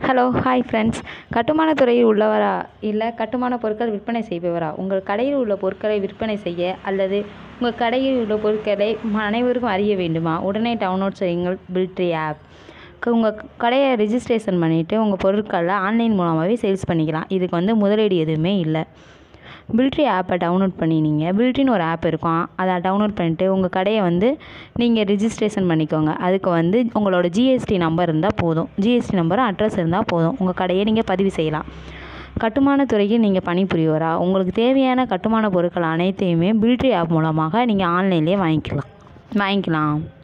hello hi friends கட்டுமான துறையில் உள்ளவரா இல்லை கட்டுமான பொருட்கள் விற்பனை செய்பவரா உங்கள் கடையில் உள்ள பொருட்களை விற்பனை செய்ய அல்லது உங்கள் கடையில் உள்ள பொருட்களை அனைவருக்கும் அறிய வேண்டுமா உடனே டவுன்லோட் செய்யுங்கள் பில்ட்ரி ஆப் உங்கள் கடையை ரிஜிஸ்ட்ரேஷன் பண்ணிவிட்டு உங்கள் பொருட்களை ஆன்லைன் மூலமாகவே சேல்ஸ் பண்ணிக்கலாம் இதுக்கு வந்து முதலீடு எதுவுமே இல்லை பில்ட்ரி ஆப்பை டவுன்லோட் பண்ணி நீங்கள் பில்ட்ரின்னு ஒரு ஆப் இருக்கும் அதை டவுன்லோட் பண்ணிட்டு உங்கள் கடையை வந்து நீங்கள் ரிஜிஸ்ட்ரேஷன் பண்ணிக்கோங்க அதுக்கு வந்து உங்களோட ஜிஎஸ்டி நம்பர் இருந்தால் போதும் ஜிஎஸ்டி நம்பரும் அட்ரஸ் இருந்தால் போதும் உங்கள் கடையை நீங்கள் பதிவு செய்யலாம் கட்டுமான துறையில் நீங்கள் பணிபுரிவரா உங்களுக்கு தேவையான கட்டுமான பொருட்கள் அனைத்தையுமே பில்ட்ரி ஆப் மூலமாக நீங்கள் ஆன்லைன்லேயே வாங்கிக்கலாம் வாங்கிக்கலாம்